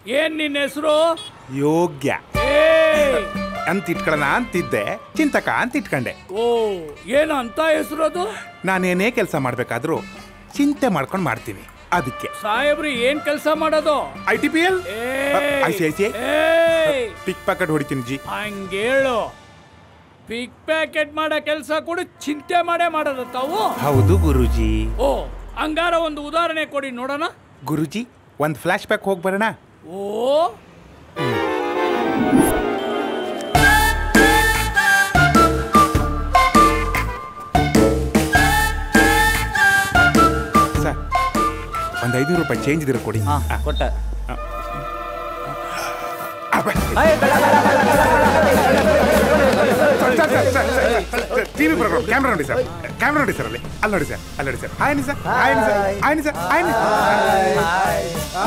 ಏನ್ ನಿನ್ನ ಹೆಸರು ಯೋಗ್ಯ ಏ ಅಂತ ಇಟ್ಕೊಳ್ಳೋಣ ಅಂತಿದ್ದೆ ಚಿಂತಕ ಅಂತ ಇಟ್ಕೊಂಡೆ ಓ ಏನು ಅಂತ ಹೆಸರು ಅದು ನಾನೇನೇ ಕೆಲಸ ಮಾಡ್ಬೇಕಾದ್ರೂ ಚಿಂತೆ ಮಾಡ್ಕೊಂಡು ಮಾಡ್ತೀನಿ ಅದಕ್ಕೆ ಸಾಹೇಬ್ರು ಏನ್ ಕೆಲಸ ಮಾಡೋದು ಐ ಟಿ ಪಿ ಎಲ್ ಏಯ್! ಐ ಸಿ ಐ ಸಿ ಏಯ್! ಪಿಕ್ ಪ್ಯಾಕೆಟ್ ಹೊಡಿತೀನಿ ಜಿ ಹಂಗೇಳು ಪಿಕ್ ಪ್ಯಾಕೆಟ್ ಮಾಡೋ ಕೆಲಸ ಕೂಡ ಚಿಂತೆ ಮಾಡೇ ಮಾಡೋದ ತಾವು ಹೌದು ಗುರುಜಿ ಓ ಹಂಗಾರ ಒಂದು ಉದಾಹರಣೆ ಕೊಡಿ ನೋಡೋಣ ಗುರುಜಿ ಒಂದು ಫ್ಲಾಶ್ ಬ್ಯಾಕ್ ಹೋಗಿ ಬರೋಣ ಓ ಸರ್ ಒಂದು ಐನೂರು ರೂಪಾಯಿ ಚೇಂಜ್ ಇದ್ರೆ ಕೊಡಿ ಹಾ ಕೊಟ್ಟ ಟಿವಿ ಪ್ರೋಗ್ರಾಮ್ ಕ್ಯಾಮ್ರಾ ನೋಡಿ ಸರ್ ಕ್ಯಾಮ್ರಾ ನೋಡಿ ಸರ್ ಅಲ್ಲಿ ಅಲ್ಲಿ ನೋಡಿ ಸರ್ ಅಲ್ಲಿ ನೋಡಿ sir hi sir hi sir hi sir hi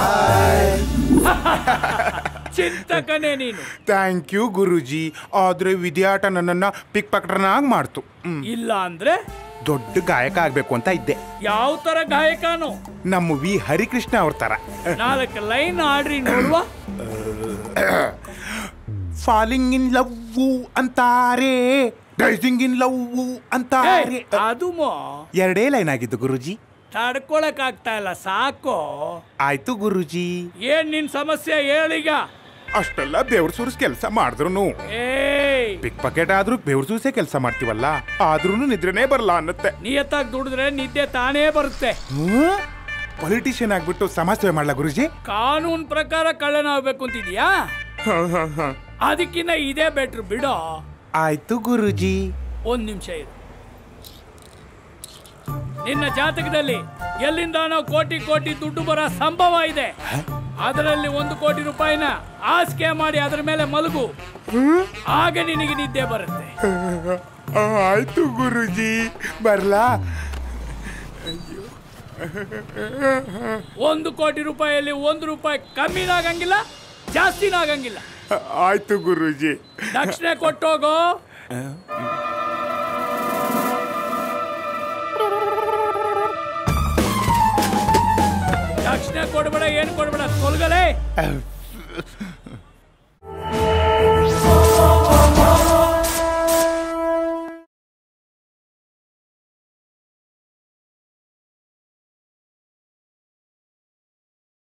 ಚಿಂತಕನೇ ನೀನು ಥ್ಯಾಂಕ್ ಯು ಗುರುಜಿ ಆದ್ರೆ ವಿದ್ಯಾಟ ನನ್ನನ್ನ ಪಿಕ್ ಪಾಕೆಟ್ನಾಗ್ ಮಾಡ್ತು ಹ್ಮ್. ಇಲ್ಲ ಅಂದ್ರೆ ದೊಡ್ಡ ಗಾಯಕ ಆಗ್ಬೇಕು ಅಂತ ಇದ್ದೆ ಯಾವ ತರ ಗಾಯಕನು ನಮ್ಮ ವಿ ಹರಿಕೃಷ್ಣ ಅವ್ರ ತರ ನಾಲ್ಕು ಲೈನ್ ಆಡ್ರಿ ನೋಡುವ ಫಾಲಿಂಗ್ ಇನ್ ಲವ್ ಅಂತಾರೆ ಡೈಸಿಂಗ್ ಇನ್ ಲವ್ ಅಂತಾರೆ ಏಯ್, ಅದು ಮೋ ಎರಡೇ ಲೈನ್ ಆಗಿದ್ದು ಗುರುಜಿ ತಡ್ಕೊಳಕ್ ಆಗ್ತಾ ಇಲ್ಲ ಸಾಕು ಆಯ್ತು ಗುರುಜಿ ಏನ್ ನಿನ್ ಸಮಸ್ಯೆ ಹೇಳೀಗ ಅಷ್ಟೆಲ್ಲ ಬೆವ್ರ ಸುರಿಸ್ ಕೆಲಸ ಮಾಡಿದ್ರು ಏಯ್ ಪಿಕ್ ಪಾಕೆಟ್ ಆದ್ರೂ ಬೆವ್ರ ಸೂಸೆ ಕೆಲಸ ಮಾಡ್ತೀವಲ್ಲ ಆದ್ರೂ ನಿದ್ರೆನೇ ಬರಲ್ಲ ಅನ್ನತ್ತೆ ನಿಯತ್ತಾಗಿ ದುಡಿದ್ರೆ ನಿದ್ದೆ ತಾನೇ ಬರುತ್ತೆ ಪೊಲಿಟಿಷಿಯನ್ ಆಗ್ಬಿಟ್ಟು ಸಮಾಜ ಸೇವೆ ಮಾಡ್ಲಾ ಗುರುಜಿ ಕಾನೂನ್ ಪ್ರಕಾರ ಕಳ್ಳನ ಆಗ್ಬೇಕು ಅಂತಿದ್ಯಾ ಅದಕ್ಕಿನ್ನ ಇದೇ ಬೆಟ್ರು ಬಿಡೋ ಆಯ್ತು ಗುರುಜಿ ಒಂದ್ ನಿಮಿಷ ಇರು ನಿನ್ನ ಜಾತಕದಲ್ಲಿ ಎಲ್ಲಿಂದಾನೋ ಕೋಟಿ ಕೋಟಿ ದುಡ್ಡು ಬರೋ ಸಂಭವ ಇದೆ ಅದರಲ್ಲಿ ಒಂದು ಕೋಟಿ ರೂಪಾಯಿನ ಆಸ್ಕೆ ಮಾಡಿ ಅದರ ಮೇಲೆ ಮಲಗು ಆಗ ನಿನಗೆ ನಿದ್ದೆ ಬರುತ್ತೆ ಆಯ್ತು ಗುರುಜಿ ಬರ್ಲಾ ಒಂದು ಕೋಟಿ ರೂಪಾಯಿಯಲ್ಲಿ ಒಂದು ರೂಪಾಯಿ ಕಮ್ಮಿನಾಗಂಗಿಲ್ಲ ಜಾಸ್ತಿನಾಗಂಗಿಲ್ಲ ಆಯ್ತು ಗುರುಜಿ ದಕ್ಷಿಣೆ ಕೊಟ್ಟೋಗೋ ದಕ್ಷಿಣೆ ಕೊಡ್ಬೇಡ ಏನ್ ಕೊಡ್ಬೇಡ ತೊಲಗಲೇ